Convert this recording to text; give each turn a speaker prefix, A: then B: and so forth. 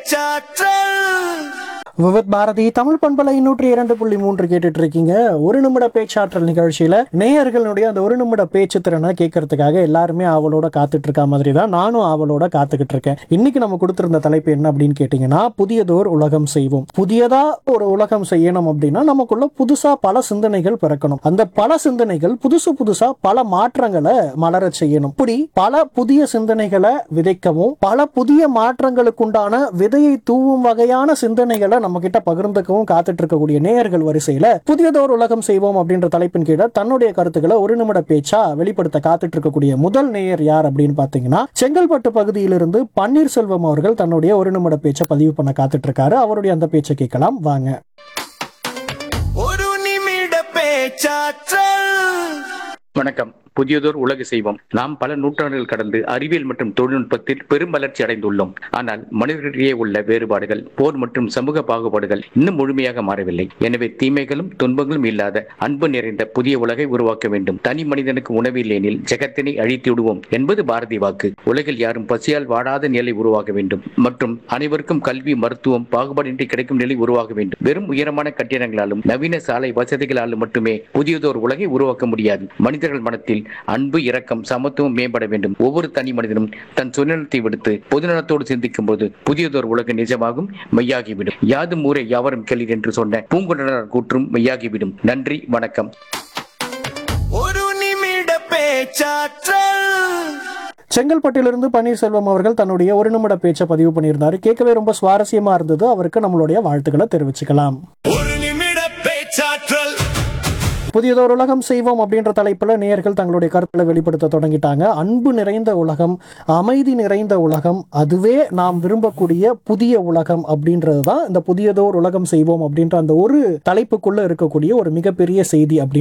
A: பேச்சாற்றல்
B: விவத் பாரதி தமிழ் பண்பலை நூற்றி இரண்டு புள்ளி மூன்று கேட்டுட்டு இருக்கீங்க ஒரு நிமிட பேச்சாற்றல் நிகழ்ச்சியில நேயர்களுடைய அந்த ஒரு நிமிட பேச்சு திறனை கேட்கறதுக்காக எல்லாருமே ஆவலோட காத்துட்டு இருக்க மாதிரி தான் நானும் ஆவலோட காத்துக்கிட்டு இருக்கேன் இன்னைக்கு நம்ம கொடுத்திருந்த தலைப்பு என்ன அப்படின்னு கேட்டீங்கன்னா புதியதோர் உலகம் செய்வோம் புதியதா ஒரு உலகம் செய்யணும் அப்படின்னா நமக்குள்ள புதுசா பல சிந்தனைகள் பிறக்கணும் அந்த பல சிந்தனைகள் புதுசு புதுசா பல மாற்றங்களை மலரச் செய்யணும் இப்படி பல புதிய சிந்தனைகளை விதைக்கவும் பல புதிய மாற்றங்களுக்குண்டான விதையை தூவும் வகையான சிந்தனைகளை நம்ம கிட்ட பகிர்ந்துக்கவும் காத்துட்டு இருக்கக்கூடிய நேயர்கள் வரிசையில புதியதோர் உலகம் செய்வோம் அப்படின்ற தலைப்பின் கீழே தன்னுடைய கருத்துக்களை ஒரு நிமிட பேச்சா வெளிப்படுத்த காத்துட்டு இருக்கக்கூடிய முதல் நேயர் யார் அப்படின்னு பாத்தீங்கன்னா செங்கல்பட்டு பகுதியிலிருந்து பன்னீர்செல்வம் அவர்கள் தன்னுடைய ஒரு நிமிட பேச்சை பதிவு பண்ண காத்துட்டு இருக்காரு அவருடைய அந்த பேச்சை கேட்கலாம் வாங்க
A: ஒரு நிமிட பேச்சாற்றல்
C: வணக்கம் புதியதோர் உலக செய்வோம் நாம் பல நூற்றாண்டுகள் கடந்து அறிவியல் மற்றும் தொழில்நுட்பத்தில் பெரும் வளர்ச்சி அடைந்துள்ளோம் ஆனால் மனிதர்களிடையே உள்ள வேறுபாடுகள் போர் மற்றும் சமூக பாகுபாடுகள் இன்னும் முழுமையாக மாறவில்லை எனவே தீமைகளும் துன்பங்களும் இல்லாத அன்பு நிறைந்த புதிய உலகை உருவாக்க வேண்டும் தனி மனிதனுக்கு உணவு இல்லையெனில் ஜெகத்தினை அழித்து விடுவோம் என்பது பாரதி வாக்கு உலகில் யாரும் பசியால் வாடாத நிலை உருவாக வேண்டும் மற்றும் அனைவருக்கும் கல்வி மருத்துவம் பாகுபாடின்றி கிடைக்கும் நிலை உருவாக வேண்டும் வெறும் உயரமான கட்டிடங்களாலும் நவீன சாலை வசதிகளாலும் மட்டுமே புதியதோர் உலகை உருவாக்க முடியாது மனிதர்கள் மனத்தில் அன்பு இரக்கம் சமத்துவம் மேம்பட வேண்டும் ஒவ்வொரு தனி மனிதனும் தன் சுயநலத்தை விடுத்து பொதுநலத்தோடு சிந்திக்கும் போது புதியதோர் உலகம் நிஜமாகும் மெய்யாகிவிடும் யாதும் ஊரே யாவரும் கேளீர் என்று சொன்ன பூங்குன்றனர் கூற்றும் மெய்யாகிவிடும் நன்றி வணக்கம்
A: ஒரு நிமிட பேச்சாற்றல்
B: செங்கல்பட்டிலிருந்து பன்னீர்செல்வம் அவர்கள் தன்னுடைய ஒரு நிமிட பேச்சை பதிவு பண்ணியிருந்தாரு கேட்கவே ரொம்ப சுவாரஸ்யமா இருந்தது அவருக்கு நம்மளுடைய வாழ்த்துக்களை தெரிவிச்சுக்கலாம்
A: ஒரு நிமிட பேச்சாற்றல்
B: புதியதொரு உலகம் செய்வோம் அப்படின்ற தலைப்புல நேயர்கள் தங்களுடைய கருத்துல வெளிப்படுத்த தொடங்கிட்டாங்க அன்பு நிறைந்த உலகம் அமைதி நிறைந்த உலகம் அதுவே நாம் விரும்பக்கூடிய புதிய உலகம் அப்படின்றது தான் இந்த புதியதோர் உலகம் செய்வோம் அப்படின்ற அந்த ஒரு தலைப்புக்குள்ள இருக்கக்கூடிய ஒரு மிகப்பெரிய செய்தி அப்படின்னு